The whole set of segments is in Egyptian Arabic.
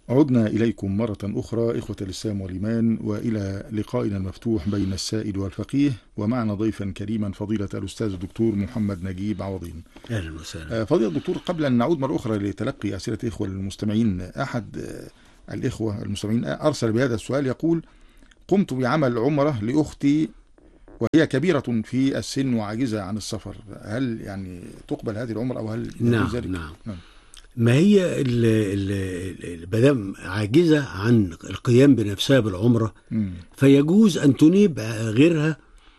عدنا إليكم مرة أخرى إخوة الإسلام والإيمان وإلى لقائنا المفتوح بين السائل والفقيه ومعنا ضيفا كريما فضيلة الأستاذ الدكتور محمد نجيب عوضين اهلا وسهلا آه، فضيلة الدكتور قبل أن نعود مرة أخرى لتلقي أسئلة إخوة المستمعين أحد آه، الإخوة المستمعين أرسل بهذا السؤال يقول قمت بعمل عمرة لأختي وهي كبيرة في السن وعاجزة عن السفر هل يعني تقبل هذه العمرة أو هل يجوز نعم ذلك؟ نعم نعم. ما هي ال- ال- ال- مادام عاجزه عن القيام بنفسها بالعمره مم. فيجوز ان تنيب غيرها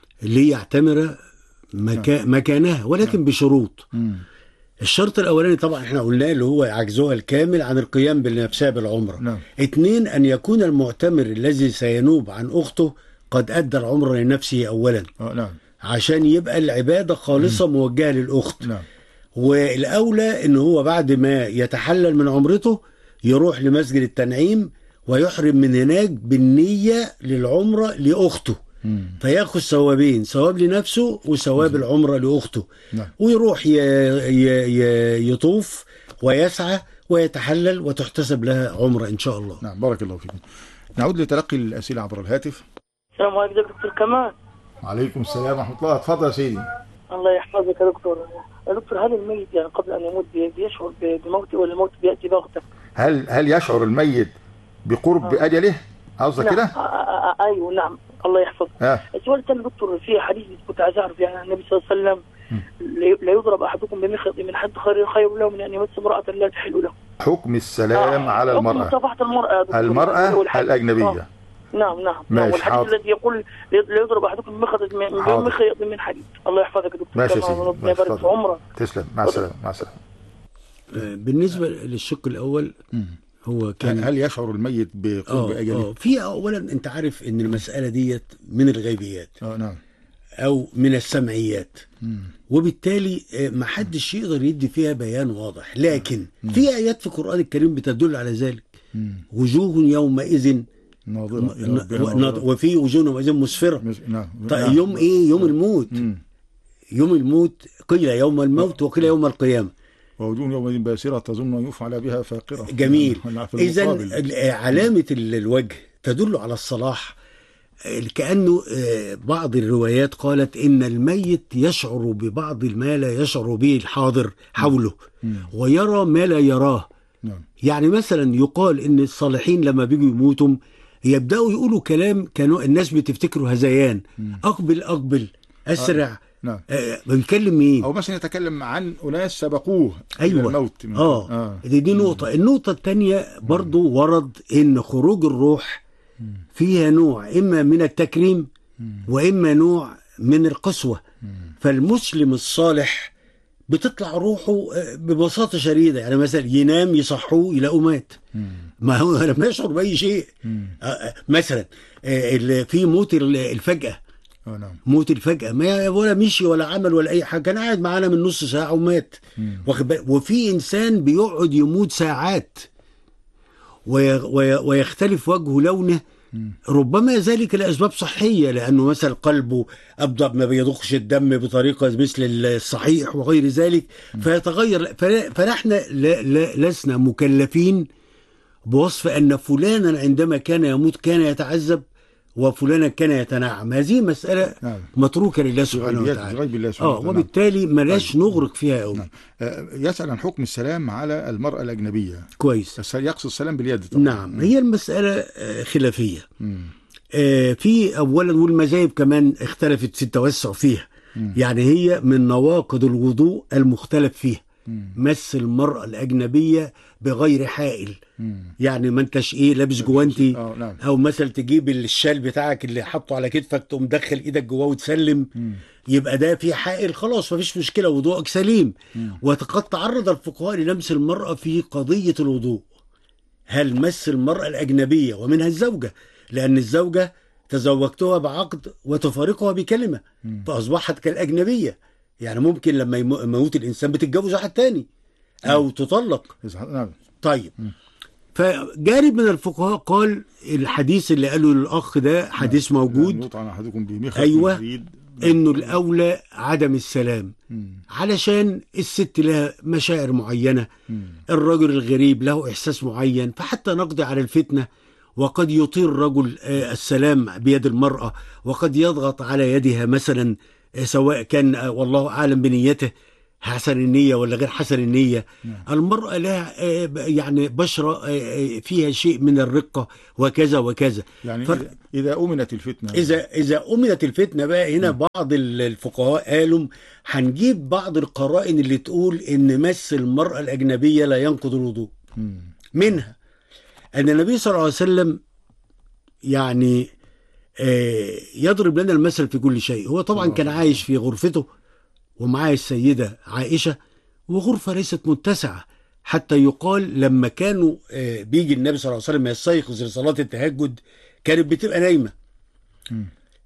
ليعتمر مكا مكانها ولكن بشروط مم. الشرط الاولاني طبعا احنا قلناه اللي هو عجزها الكامل عن القيام بنفسها بالعمره نعم اثنين ان يكون المعتمر الذي سينوب عن اخته قد ادى العمره لنفسه اولا آه نعم عشان يبقى العباده خالصه موجهه للاخت نعم والاولى ان هو بعد ما يتحلل من عمرته يروح لمسجد التنعيم ويحرم من هناك بالنيه للعمره لاخته مم. فياخذ ثوابين ثواب لنفسه وثواب العمره لاخته نعم ويروح ي... ي... ي... يطوف ويسعى ويتحلل وتحتسب لها عمره ان شاء الله نعم بارك الله فيكم نعود لتلقي الأسئلة عبر الهاتف السلام عليكم يا دكتور كمال عليكم السلام ورحمة الله اتفضل يا سيدي الله يحفظك يا دكتور يا دكتور هل الميت يعني قبل ان يموت بي- بيشعر ب- بموته ولا الموت بياتي بغته؟ هل هل يشعر الميت بقرب أجله قصدك نعم كده؟ آ- آ- آ- ايوه نعم الله يحفظك ها السؤال الثاني دكتور في حديث كنت عايز اعرف يعني عن النبي صلى الله عليه وسلم لا- لا يضرب احدكم بمخط من حد خير خير له من ان يمس امراه لا تحل له حكم السلام آه، على حكم المرأة مصافحه المراه يا دكتور. المرأة والحديث- الأجنبية آه. نعم نعم ماشي، نعم والحديث حاضر. الذي يقول لا يضرب احدكم بمخط من حاضر. بمخيط من حديد الله يحفظك يا دكتور ماشي يا كمال، سيدي. ربنا ماشي، يبارك في اتفضل. عمرك تسلم مع السلامة مع السلامة آه، بالنسبه للشق الاول مم. هو كان هل هل يشعر الميت بقرب اه أجله؟ اه في اولا انت عارف ان المساله ديت من الغيبيات اه نعم او من السمعيات مم. وبالتالي آه، ما حدش يقدر يدي فيها بيان واضح لكن في ايات في القران الكريم بتدل على ذلك مم. وجوه يومئذ ناظرة إلى ن- ربها ن- ناظرة. وفي وجوه يومئذ مسفره مس- نعم طيب نعم. يوم ايه يوم الموت مم. يوم الموت قيل يوم الموت وقيل يوم القيامه ووجوه يومئذ باسرة تظن أن يفعل بها فاقرة جميل نعم، في اذا المقابل. ال- علامه ال- الوجه تدل على الصلاح آه، كانه آه، بعض الروايات قالت ان الميت يشعر ببعض ما لا يشعر به الحاضر حوله مم. ويرى ما لا يراه نعم يعني مثلا يقال ان الصالحين لما بيجوا يموتوا يبداوا يقولوا كلام كانوا الناس بتفتكره هذيان اقبل اقبل اسرع نعم آه بنتكلم مين أو مثلا يتكلم عن أناس سبقوه إلى ايوه الموت من اه, قبل. آه. دي, دي نقطه النقطه الثانيه برضو ورد ان خروج الروح فيها نوع اما من التكريم واما نوع من القسوه فالمسلم الصالح بتطلع روحه آه، ببساطه شديده يعني مثلا ينام يصحوه يلاقوه مات مم. ما هو لم يشعر باي شيء مم. آه، آه، مثلا آه، ال- في موت ال- الفجاه اه نعم موت الفجأة ما ولا مشي ولا عمل ولا أي حاجة كان قاعد معانا من نص ساعة ومات واخد بالك؟ وفي إنسان بيقعد يموت ساعات وي وي ويختلف وجهه لونه ربما ذلك لأسباب صحية لأنه مثلا قلبه أبدأ ما بيضخش الدم بطريقة مثل الصحيح وغير ذلك فيتغير فلا- فنحن لا لا لسنا مكلفين بوصف أن فلانا عندما كان يموت كان يتعذب وفلانا كان يتنعم هذه مسألة نعم. متروكة لله سبحانه غيبيات- وتعالى غيب الله سبحانه اه وتعالى. وبالتالي ملاش نغرق فيها قوي نعم. آه، يسأل عن حكم السلام على المرأة الأجنبية كويس بس يقصد السلام باليد طبعا نعم هي المسألة آه، خلافية مم. آه، في أولا والمذاهب كمان اختلفت في التوسع فيها يعني هي من نواقض الوضوء المختلف فيها مس المرأة الأجنبية بغير حائل مم. يعني ما انتش ايه لابس جوانتي اه نعم او مثلا تجيب الشال بتاعك اللي حاطه على كتفك تقوم دخل ايدك جواه وتسلم يبقى ده في حائل خلاص مفيش مشكله وضوءك سليم وقد تعرض الفقهاء للمس المراه في قضيه الوضوء هل مس المراه الاجنبيه ومنها الزوجه لان الزوجه تزوجتها بعقد وتفارقها بكلمه فاصبحت كالاجنبيه يعني ممكن لما يمو- يموت الانسان بتتجوز واحد تاني او تطلق إذا- نعم طيب فجانب من الفقهاء قال الحديث اللي قاله الاخ ده حديث يعني موجود يطعن أحدكم بمخرج أيوة. جديد انه الاولى عدم السلام مم. علشان الست لها مشاعر معينه مم. الرجل الغريب له احساس معين فحتى نقضي على الفتنه وقد يطير الرجل آه، السلام بيد المراه وقد يضغط على يدها مثلا آه، سواء كان آه، والله اعلم بنيته حسن النيه ولا غير حسن النيه المراه لها آه، ب- يعني بشره آه، آه، فيها شيء من الرقه وكذا وكذا يعني ف- إذا- إذا أمنت الفتنة اذا اذا امنت الفتنه بقى هنا بعض ال- الفقهاء قالوا هنجيب بعض القرائن اللي تقول ان مس المراه الاجنبيه لا ينقض الوضوء مم. منها ان النبي صلى الله عليه وسلم يعني آه، يضرب لنا المثل في كل شيء هو طبعا كان عايش في غرفته ومعاه السيده عائشه وغرفه ليست متسعه حتى يقال لما كانوا آه، بيجي النبي صلى الله عليه وسلم يستيقظ لصلاه التهجد كانت بتبقى نايمه مم.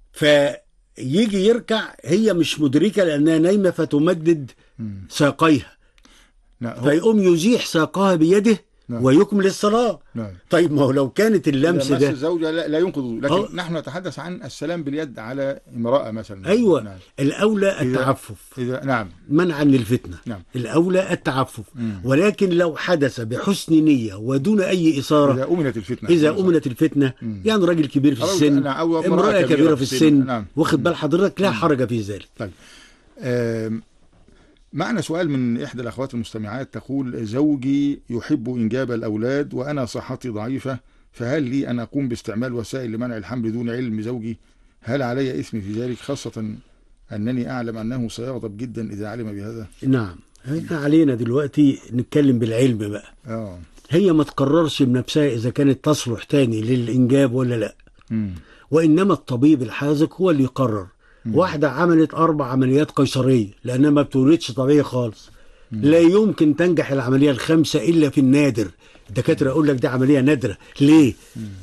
فيجي يركع هي مش مدركه لانها نايمه فتمدد مم. ساقيها لا هو فيقوم يزيح ساقها بيده نعم. ويكمل الصلاه نعم طيب ما هو لو كانت اللمس إذا مس ده الزوجة لا, لا ينقض لكن آه. نحن نتحدث عن السلام باليد على امرأة مثلا ايوه نعم. الاولى التعفف إذا نعم منعا للفتنه نعم الاولى التعفف مم. ولكن لو حدث بحسن نيه ودون اي اثاره إذا أمنت الفتنة اذا امنت الفتنه مم. يعني راجل كبير في أو- السن نعم، أو امراه كبيره في السن نعم واخد بال حضرتك لا حرج في ذلك طيب آم، معنا سؤال من إحدى الأخوات المستمعات تقول زوجي يحب إنجاب الأولاد وأنا صحتي ضعيفة فهل لي أن أقوم باستعمال وسائل لمنع الحمل دون علم زوجي هل علي إثم في ذلك خاصة أنني أعلم أنه سيغضب جدا إذا علم بهذا نعم احنا علينا دلوقتي نتكلم بالعلم بقى آه هي ما تقررش بنفسها اذا كانت تصلح تاني للانجاب ولا لا مم. وانما الطبيب الحاذق هو اللي يقرر واحده عملت اربع عمليات قيصريه لانها ما بتولدش طبيعي خالص لا يمكن تنجح العمليه الخامسه الا في النادر الدكاتره يقول لك دي عمليه نادره ليه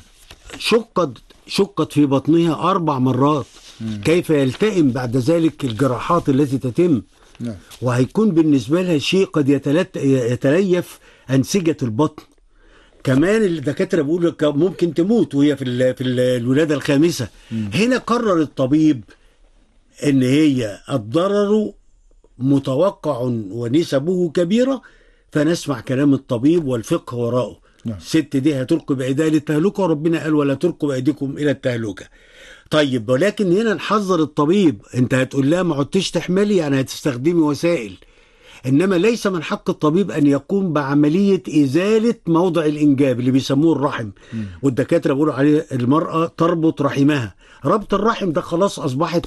شقت شقت في بطنها اربع مرات كيف يلتئم بعد ذلك الجراحات التي تتم نعم وهيكون بالنسبة لها شيء قد يتلت يتليف أنسجة البطن كمان الدكاترة بيقولوا لك ممكن تموت وهي في ال- في ال- الولادة الخامسة هنا قرر الطبيب ان هي الضرر متوقع ونسبه كبيرة فنسمع كلام الطبيب والفقه وراءه نعم. الست دي هتلقي بأيديها للتهلكة وربنا قال ولا تلقوا بأيديكم إلى التهلكة طيب ولكن هنا نحذر الطبيب انت هتقول لها ما عدتش تحملي يعني هتستخدمي وسائل انما ليس من حق الطبيب ان يقوم بعمليه ازاله موضع الانجاب اللي بيسموه الرحم والدكاتره بيقولوا عليه المراه تربط رحمها ربط الرحم ده خلاص اصبحت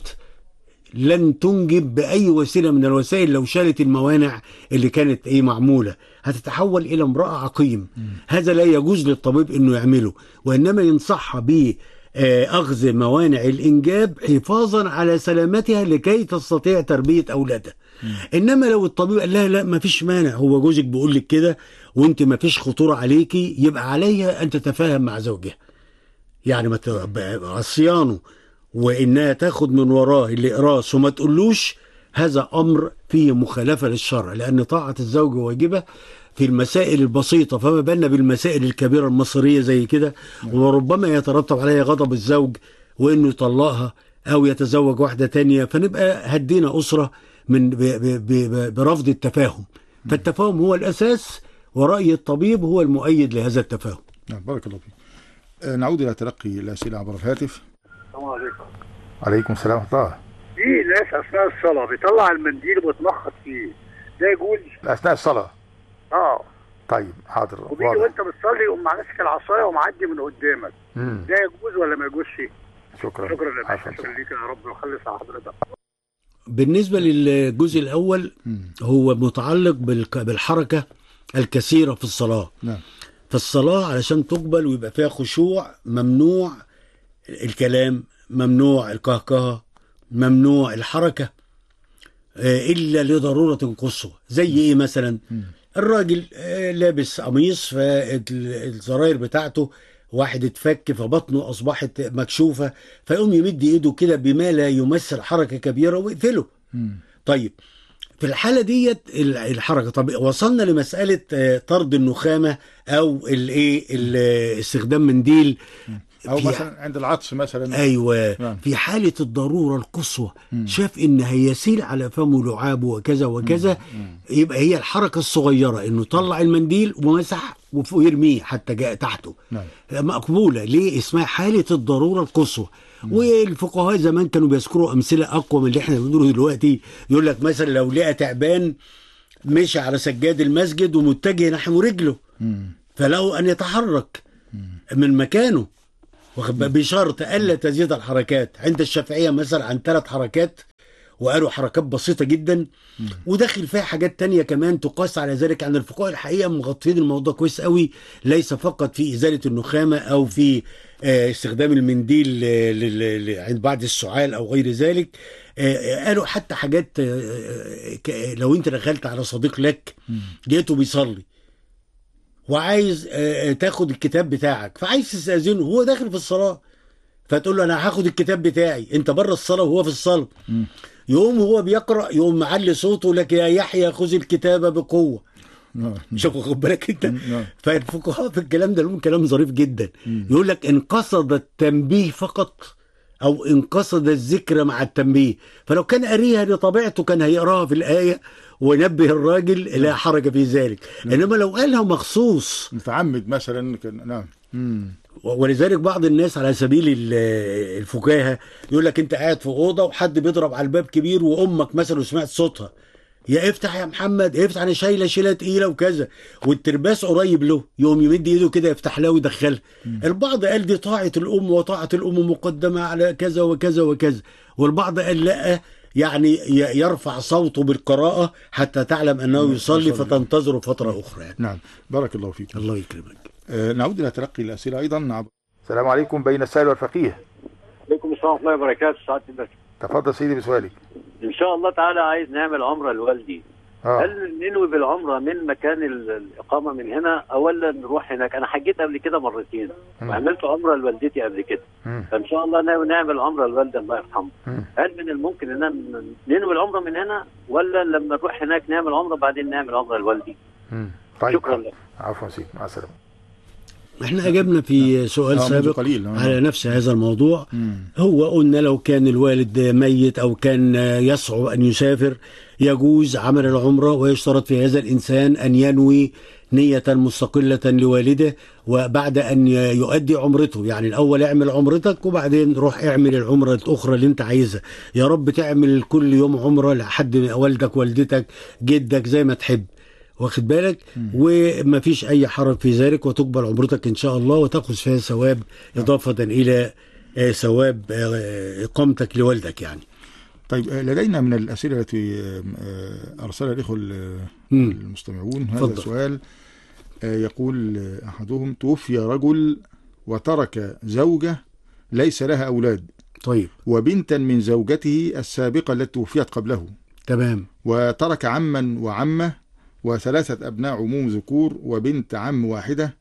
لن تنجب باي وسيله من الوسائل لو شالت الموانع اللي كانت ايه معموله هتتحول الى امراه عقيم هذا لا يجوز للطبيب انه يعمله وانما ينصحها ب آه، اخذ موانع الانجاب حفاظا على سلامتها لكي تستطيع تربيه اولادها انما لو الطبيب قال لها لا ما فيش مانع هو جوزك بيقول لك كده وانت ما فيش خطوره عليكي يبقى عليها ان تتفاهم مع زوجها يعني ما ت- عصيانه وانها تاخد من وراه الاقراص وما تقولوش هذا امر فيه مخالفه للشرع لان طاعه الزوج واجبه في المسائل البسيطة فما بالنا بالمسائل الكبيرة المصيرية زي كده وربما يترتب عليها غضب الزوج وإنه يطلقها أو يتزوج واحدة تانية فنبقى هدينا أسرة من ب ب ب برفض التفاهم فالتفاهم هو الأساس ورأي الطبيب هو المؤيد لهذا التفاهم نعم بارك الله فيك آه، نعود إلى تلقي الأسئلة عبر الهاتف السلام عليكم عليكم السلام ورحمة الله في ناس اثناء الصلاه بيطلع المنديل وبيتنخط فيه ده يجوز أثناء الصلاة اه طيب حاضر وبيجي واضح. وانت بتصلي يقوم ماسك العصايه ومعدي من قدامك مم. ده يجوز ولا ما يجوزش شكرا شكرا لك عفوا. شكرا ليك يا رب وخلص على حضرتك بالنسبة للجزء الأول مم. هو متعلق بالك- بالحركة الكثيرة في الصلاة نعم فالصلاة علشان تقبل ويبقى فيها خشوع ممنوع الكلام ممنوع القهقهة ممنوع الحركة آه، إلا لضرورة قصوى زي إيه مثلا الراجل آه، لابس قميص فالزراير بتاعته واحد اتفك فبطنه أصبحت مكشوفة فيقوم يمد إيده كده بما لا يمثل حركة كبيرة ويقفله مم. طيب في الحالة ديت ال- الحركة طب وصلنا لمسألة آه، طرد النخامة أو الإيه ال- استخدام منديل او في- مثلا عند العطس مثلا ايوه نعم. في حاله الضروره القصوى شاف ان هيسيل على فمه لعابه وكذا وكذا يبقى هي الحركه الصغيره انه طلع المنديل ومسح وف- ويرميه حتى جاء تحته نعم. مقبوله ليه اسمها حاله الضروره القصوى والفقهاء زمان كانوا بيذكروا امثله اقوى من اللي احنا بنقوله دلوقتي يقول لك مثلا لو لقى تعبان مشي على سجاد المسجد ومتجه نحو رجله مم. فله ان يتحرك من مكانه واخد بالك؟ بشرط الا تزيد الحركات عند الشافعيه مثلا عن ثلاث حركات وقالوا حركات بسيطه جدا وداخل فيها حاجات تانية كمان تقاس على ذلك عن الفقهاء الحقيقه مغطيين الموضوع كويس قوي ليس فقط في ازاله النخامه او في آه، استخدام المنديل آه، لل- ل- عند بعد السعال او غير ذلك آه، آه، قالوا حتى حاجات آه، آه، ك- لو انت دخلت على صديق لك لقيته بيصلي وعايز آه، آه، تاخد الكتاب بتاعك فعايز تستاذنه هو داخل في الصلاه فتقول له انا هاخد الكتاب بتاعي انت بره الصلاه وهو في الصلاه يقوم هو بيقرا يقوم معلي صوته لك يا يحيى خذ الكتاب بقوه نعم. مش واخد بالك انت نعم. فالفقهاء في الكلام ده لهم كلام ظريف جدا يقول لك ان قصد التنبيه فقط او ان قصد الذكر مع التنبيه فلو كان قاريها لطبيعته كان هيقراها في الايه ونبه الراجل لا حرج في ذلك انما لو قالها مخصوص متعمد مثلا كان نعم مم. ولذلك بعض الناس على سبيل ال- الفكاهه يقول لك انت قاعد في اوضه وحد بيضرب على الباب كبير وامك مثلا وسمعت صوتها يا افتح يا محمد افتح انا شايله شيله تقيله وكذا والترباس قريب له يقوم يمد ايده كده يفتح لها ويدخلها البعض قال دي طاعه الام وطاعه الام مقدمه على كذا وكذا وكذا والبعض قال لا يعني ي- يرفع صوته بالقراءه حتى تعلم انه يصلي يصلي. فتنتظر فتره اخرى يعني. نعم بارك الله فيكم الله يكرمك آه، نعود إلى تلقي الأسئلة أيضا عبر السلام عليكم بين السائل والفقيه عليكم السلام ورحمه الله وبركاته سعاده الباشا تفضل سيدي بسؤالك ان شاء الله تعالى عايز نعمل عمره لوالدي آه. هل ننوي بالعمره من مكان ال- الاقامه من هنا او ولا نروح هناك انا حجيت قبل كده مرتين مم. وعملت عمره لوالدتي قبل كده مم. فان شاء الله ناوي نعمل عمره لوالدي الله يرحمه مم. هل من الممكن ان ن- ننوي العمره من هنا ولا لما نروح هناك نعمل عمره بعدين نعمل عمره لوالدي مم. طيب شكرا لك عفوا سيدي مع السلامة احنا اجبنا في سؤال آه، منذ سابق قليل، آه. على نفس هذا الموضوع مم. هو قلنا لو كان الوالد ميت او كان يصعب ان يسافر يجوز عمل العمره ويشترط في هذا الانسان ان ينوي نية مستقلة لوالده وبعد أن يؤدي عمرته يعني الأول اعمل عمرتك وبعدين روح اعمل العمرة الأخرى اللي أنت عايزها يا رب تعمل كل يوم عمرة لحد من والدك والدتك جدك زي ما تحب واخد بالك وما فيش أي حرج في ذلك وتقبل عمرتك إن شاء الله وتأخذ فيها ثواب إضافة إلى آه، ثواب آه، إقامتك لوالدك يعني طيب آه، لدينا من الأسئلة التي آه، آه، أرسلها الإخوة ال- مم. المستمعون هذا اتفضل. سؤال آه، يقول آه، أحدهم توفي رجل وترك زوجة ليس لها أولاد طيب وبنتا من زوجته السابقة التي توفيت قبله تمام وترك عما وعمة وثلاثة أبناء عموم ذكور وبنت عم واحدة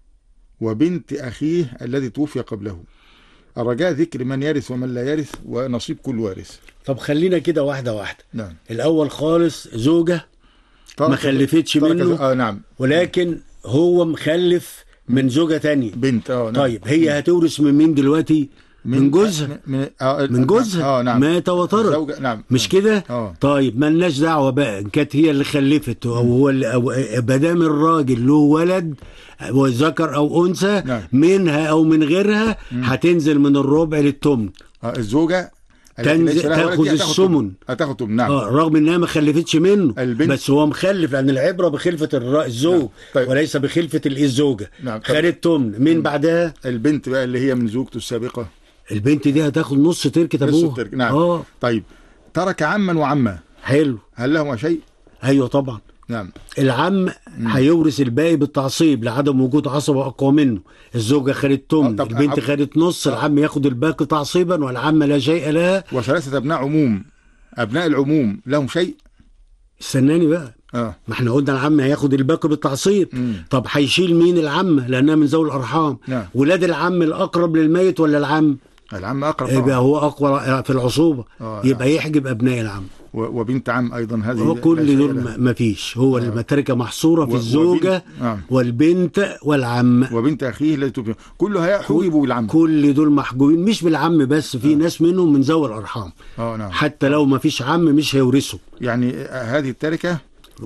وبنت أخيه الذي توفي قبله الرجاء ذكر من يرث ومن لا يرث ونصيب كل وارث طب خلينا كده واحدة واحدة نعم الأول خالص زوجة ترك- ما خلفتش ترك منه. ز- آه نعم ولكن هو مخلف من زوجة تانية بنت اه نعم طيب هي هتورث من مين دلوقتي من جوزها من, آه من جوزها اه نعم مات وترك زوجة نعم مش كده اه طيب ملناش دعوه بقى ان كانت هي اللي خلفت او هو اللي او دام الراجل له ولد وذكر او انثى نعم. منها او من غيرها هتنزل من الربع للثمن آه الزوجة التي تنزل- ليس لها ولد تأخذ دي هتاخد الثمن. تمن. هتاخد تمن نعم اه رغم انها ما خلفتش منه البنت- بس هو مخلف لان العبره بخلفه الر- الزوج نعم. طيب. وليس بخلفه الايه الزوجه نعم. طب- خدت تمن مين بعدها البنت بقى اللي هي من زوجته السابقة البنت دي هتاخد نص تركه نص ابوها الترك نعم اه طيب ترك عما وعمة حلو هل لهما شيء؟ ايوه طبعا نعم العم هيورث الباقي بالتعصيب لعدم وجود عصبة أقوى منه الزوجة خدت تمن آه، طب البنت أب- خدت نص العم ياخد الباقي تعصيبا والعم لا شيء لها وثلاثة أبناء عموم أبناء العموم لهم شيء؟ استناني بقى اه ما احنا قلنا العم هياخد الباقي بالتعصيب مم. طب هيشيل مين العم لأنها من ذوي الأرحام نعم. ولاد العم الأقرب للميت ولا العم العم أقرب يبقى طبعا هو أقوى في العصوبة آه، يبقى يحجب أبناء العم و- وبنت عم ايضا هذه هو لا كل شيء دول لها. ما- ما فيش هو المتركه محصوره في و- الزوجه وبنت- نعم. والبنت والعم وبنت اخيه التي تبين كلها حجبوا بالعم كل دول محجوبين مش بالعم بس في ناس منهم من ذوي الارحام اه نعم حتى لو ما فيش عم مش هيورثوا يعني هذه التركه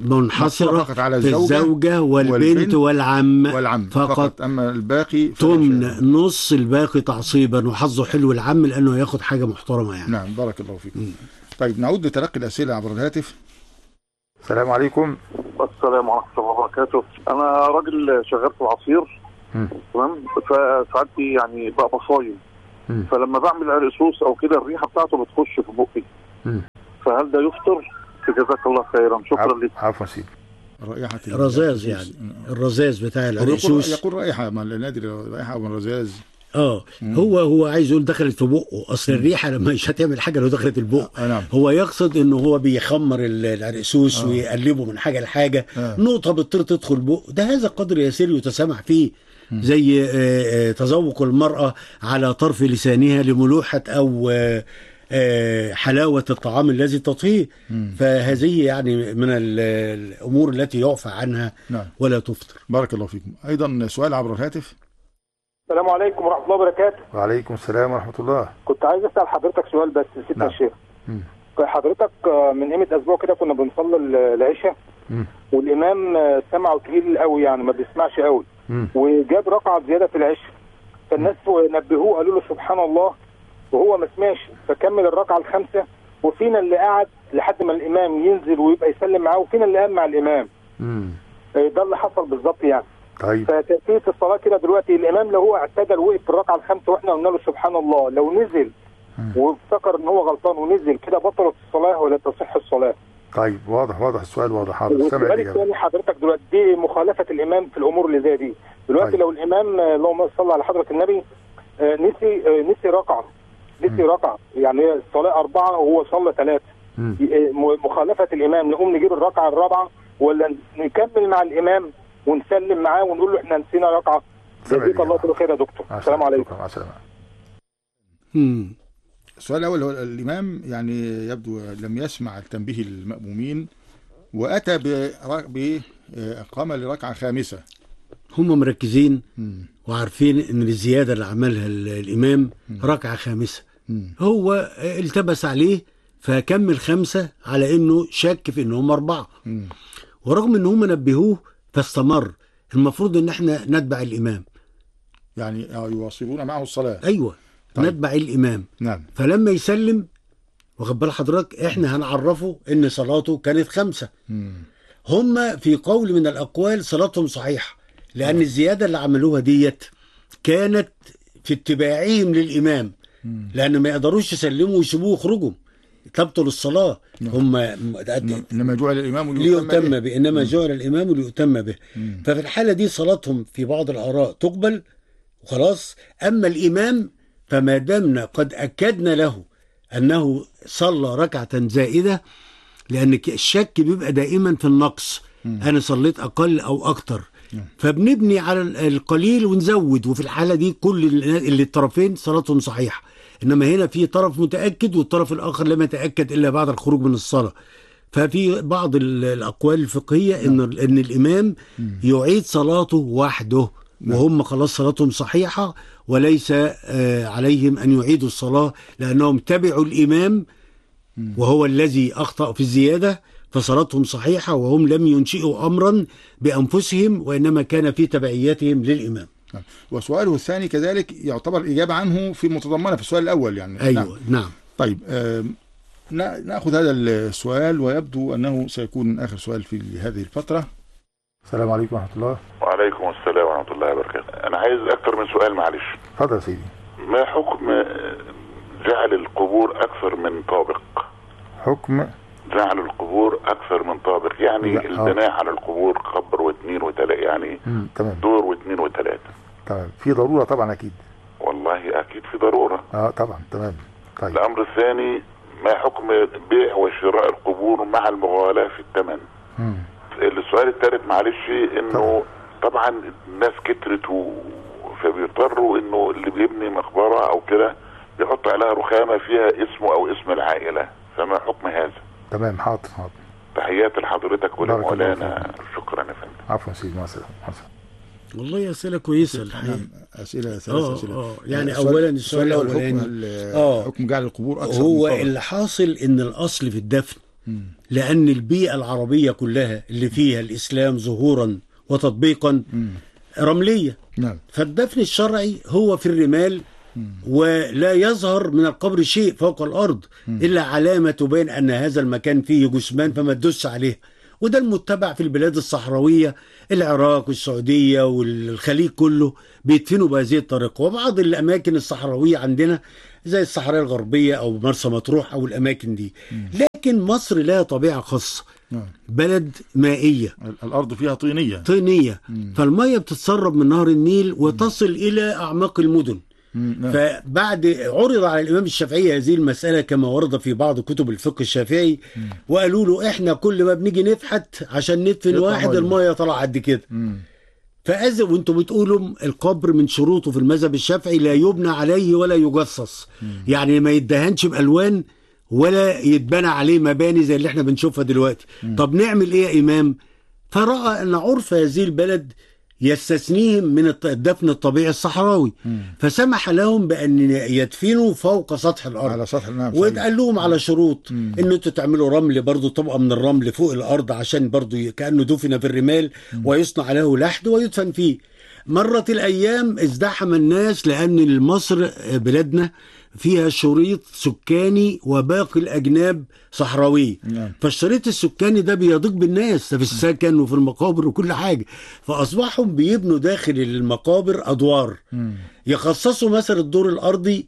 منحصره فقط على في الزوجة الزوجه والبنت, والبنت والعم والعم فقط, فقط اما الباقي فلا تمن شيء. نص الباقي تعصيبا وحظه حلو العم لانه هياخد حاجه محترمه يعني نعم بارك الله فيكم طيب نعود لتلقي الاسئله عبر الهاتف السلام عليكم السلام ورحمه الله وبركاته انا راجل شغال في العصير مم. تمام فساعات بي- يعني بقى بصايم مم. فلما بعمل عرقسوس او كده الريحه بتاعته بتخش في بقي مم. فهل ده يفطر جزاك الله خيرا شكرا لك عفوا سيدي رائحه ال- رذاذ يعني الرذاذ بتاع هو يقول, العرقسوس يقول رائحه ما لا ندري رائحه او من رذاذ اه هو هو عايز يقول دخلت في بقه اصل الريحه لما مش هتعمل حاجه لو دخلت البق آه، نعم. هو يقصد انه هو بيخمر ال- العرقسوس ويقلبه من حاجه لحاجه آه. نقطه بتطير تدخل بق ده هذا قدر يسير يتسامح فيه زي آه، آه، تذوق المراه على طرف لسانها لملوحه او آه، آه، حلاوه الطعام الذي تطهيه فهذه يعني من ال- الامور التي يعفى عنها نعم ولا تفطر بارك الله فيكم ايضا سؤال عبر الهاتف السلام عليكم ورحمه الله وبركاته وعليكم السلام ورحمه الله كنت عايز اسال حضرتك سؤال بس سيدنا نعم. الشيخ مم. حضرتك آه، من قيمه اسبوع كده كنا بنصلي ال- العشاء مم. والامام آه، سمعه تقيل قوي يعني ما بيسمعش قوي مم. وجاب رقعه زياده في العشاء فالناس نبهوه قالوا له سبحان الله وهو ما سمعش فكمل الركعه الخامسه وفينا اللي قعد لحد ما الامام ينزل ويبقى يسلم معاه وفينا اللي قام مع الامام مم. آه، ده اللي حصل بالظبط يعني طيب فتأتية الصلاة كده دلوقتي الإمام لو هو اعتدل وقف في الركعة الخامسة وإحنا قلنا له سبحان الله لو نزل وافتكر إن هو غلطان ونزل كده بطلت الصلاة ولا تصح الصلاة؟ طيب واضح واضح السؤال واضح حاضر سامع والسؤال الإجابة الثاني حضرتك دلوقتي دي مخالفة الإمام في الأمور اللي زي دي دلوقتي طيب. لو الإمام آه، اللهم صل على حضرة النبي آه، نسي آه، نسي ركعة نسي ركعة يعني هي الصلاة أربعة وهو صلى ثلاثة مم. آه، م- مخالفة الإمام نقوم نجيب الركعة الرابعة ولا نكمل مع الإمام ونسلم معاه ونقول له إحنا نسينا ركعة سامع جزاك الله الإجابة. كل خير يا دكتور مع السلام السلامة. عليكم شكرا، مع السلامة مم. السؤال الأول هو الإمام يعني يبدو لم يسمع التنبيه المأمومين وأتى ب قام لركعة خامسة هم مركزين مم. وعارفين ان الزياده اللي عملها ال- الامام ركعه خامسه مم. هو التبس عليه فكمل خمسه على انه شك في ان هم اربعه مم. ورغم ان هم نبهوه فاستمر المفروض ان احنا نتبع الامام يعني آه، يواصلون معه الصلاة ايوه طيب. نتبع الامام نعم فلما يسلم واخد بال حضرتك احنا هنعرفه ان صلاته كانت خمسه مم. هم في قول من الاقوال صلاتهم صحيحه لان الزياده اللي عملوها ديت كانت في اتباعهم للامام لان ما يقدروش يسلموا ويسيبوه يخرجوا تبطل الصلاه هم إنما جعل الإمام ليؤتم به. به انما جعل الامام ليؤتم به ففي الحاله دي صلاتهم في بعض الاراء تقبل وخلاص اما الامام فما دامنا قد اكدنا له انه صلى ركعه زائده لان ك- الشك بيبقى دائما في النقص انا صليت اقل او اكتر فبنبني على ال- القليل ونزود وفي الحاله دي كل ال- اللي الطرفين صلاتهم صحيحه انما هنا في طرف متاكد والطرف الاخر لم يتاكد الا بعد الخروج من الصلاه ففي بعض ال- الاقوال الفقهيه ان ان الامام يعيد صلاته وحده وهم خلاص صلاتهم صحيحه وليس آه، عليهم ان يعيدوا الصلاه لانهم تبعوا الامام وهو الذي اخطا في الزياده فصلاتهم صحيحه وهم لم ينشئوا امرا بانفسهم وانما كان في تبعيتهم للامام نعم. وسؤاله الثاني كذلك يعتبر إجابة عنه في متضمنة في السؤال الأول يعني ايوه نعم. نعم طيب آم، نا- ناخذ هذا السؤال ويبدو انه سيكون اخر سؤال في هذه الفتره. السلام عليكم ورحمه الله. وعليكم السلام ورحمة الله وبركاته أنا عايز أكتر من سؤال معلش اتفضل يا سيدي. ما حكم جعل القبور أكثر من طابق حكم جعل القبور أكثر من طابق يعني لا، آه. البناء على القبور قبر واثنين وثلاثة يعني مم. تمام دور واثنين وثلاثة تمام في ضروره طبعا اكيد. والله أكيد في ضرورة اه طبعا تمام. طيب الأمر الثاني ما حكم بيع وشراء القبور مع المغالاة في الثمن مم. السؤال الثالث معلش انه طبعا الناس كترت و... فبيضطروا انه اللي بيبني مقبره او كده بيحط عليها رخامه فيها اسمه او اسم العائله فما حكم هذا؟ تمام حاضر حاضر تحياتي لحضرتك بارك الله ولمولانا شكرا يا فندم عفوا سيدي مع السلامه مع السلامة. والله اسئله كويسه الحقيقه نعم اسئله ثلاث آه، اسئله آه. يعني السؤال- أولاً السؤال الأول الأولاني. حكم ال- آه. حكم جعل القبور اكثر هو من قبر. اللي حاصل ان الاصل في الدفن لان البيئه العربيه كلها اللي فيها الاسلام ظهورا وتطبيقا رمليه نعم فالدفن الشرعي هو في الرمال ولا يظهر من القبر شيء فوق الارض الا علامه تبين ان هذا المكان فيه جثمان فما تدوس عليه وده المتبع في البلاد الصحراويه العراق والسعوديه والخليج كله بيدفنوا بهذه الطريقه وبعض الاماكن الصحراويه عندنا زي الصحراء الغربيه او مرسى مطروح او الاماكن دي لكن مصر لها طبيعه خاصه نعم بلد مائيه ال- الارض فيها طينيه طينيه فالميه بتتسرب من نهر النيل وتصل الى اعماق المدن مم، نعم. فبعد عرض على الامام الشافعي هذه المساله كما ورد في بعض كتب الفقه الشافعي وقالوا له احنا كل ما بنيجي نفحت عشان ندفن يطلع واحد مية. الميه طلع قد كده مم. فاذا وانتم بتقولوا القبر من شروطه في المذهب الشافعي لا يبنى عليه ولا يجصص يعني ما يدهنش بالوان ولا يتبنى عليه مباني زي اللي احنا بنشوفها دلوقتي طب نعمل ايه يا امام فراى ان عرف هذه البلد يستثنيهم من الط- الدفن الطبيعي الصحراوي فسمح لهم بان يدفنوا فوق سطح الارض على سطح نعم صحيح. وقال لهم على شروط ان انتوا تعملوا رمل برضو طبقه من الرمل فوق الارض عشان برضو ي- كانه دفن في الرمال ويصنع له لحد ويدفن فيه مرت الايام ازدحم الناس لان مصر بلادنا فيها شريط سكاني وباقي الاجناب صحراوي نعم. فالشريط السكاني ده بيضيق بالناس ده في السكن وفي المقابر وكل حاجه فاصبحوا بيبنوا داخل المقابر ادوار يخصصوا مثلا الدور الارضي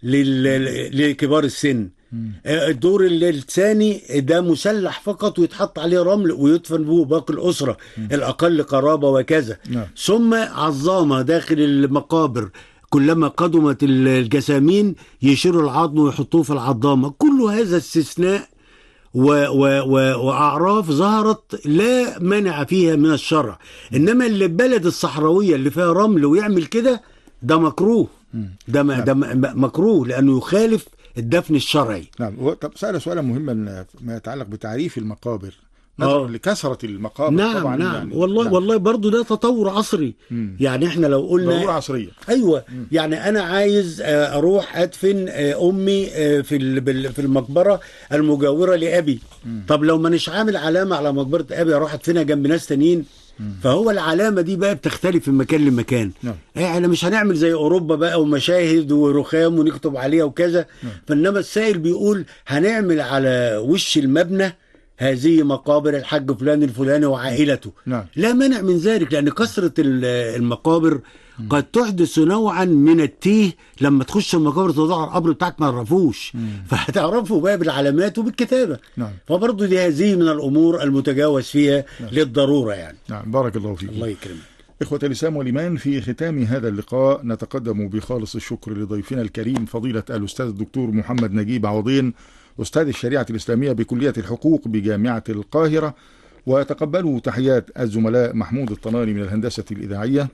لل- لكبار السن آه، الدور ال- الثاني ده مسلح فقط ويتحط عليه رمل ويدفن به باقي الاسره الاقل قرابه وكذا نعم. ثم عظامه داخل المقابر كلما قدمت ال- الجسامين يشيلوا العظم ويحطوه في العظامه كل هذا استثناء و و و واعراف ظهرت لا مانع فيها من الشرع انما اللي البلد الصحراويه اللي فيها رمل ويعمل كده ده مكروه ده م- ده م- مكروه لانه يخالف الدفن الشرعي نعم هو- طب سأل سؤالا مهما ما يتعلق بتعريف المقابر آه. نظرا لكثرة المقابر نعم طبعا نعم يعني والله نعم. والله برضو ده تطور عصري مم. يعني احنا لو قلنا ضرورة عصرية ايوه يعني انا عايز آه، اروح ادفن آه، امي آه، في ال- بال- في المقبره المجاوره لابي طب لو مانيش عامل علامه على مقبره ابي اروح ادفنها جنب ناس تانيين فهو العلامه دي بقى بتختلف من مكان لمكان نعم. احنا مش هنعمل زي اوروبا بقى ومشاهد ورخام ونكتب عليها وكذا فانما السائل بيقول هنعمل على وش المبنى هذه مقابر الحاج فلان الفلاني وعائلته نعم. لا مانع من ذلك لان كثره ال- المقابر قد تحدث نوعا من التيه لما تخش المقابر تضع القبر بتاعك ما تعرفوش فهتعرفه بقى بالعلامات وبالكتابه نعم. فبرضه دي هذه من الامور المتجاوز فيها للضروره يعني نعم بارك الله فيك الله يكرمك إخوة الإسلام والإيمان في ختام هذا اللقاء نتقدم بخالص الشكر لضيفنا الكريم فضيلة الأستاذ الدكتور محمد نجيب عوضين أستاذ الشريعة الإسلامية بكلية الحقوق بجامعة القاهرة وتقبلوا تحيات الزملاء محمود الطناني من الهندسة الإذاعية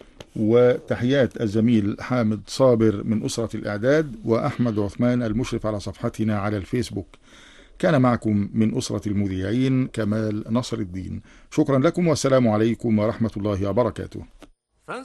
وتحيات الزميل حامد صابر من أسرة الإعداد وأحمد عثمان المشرف على صفحتنا على الفيسبوك كان معكم من أسرة المذيعين كمال نصر الدين شكرا لكم والسلام عليكم ورحمة الله وبركاته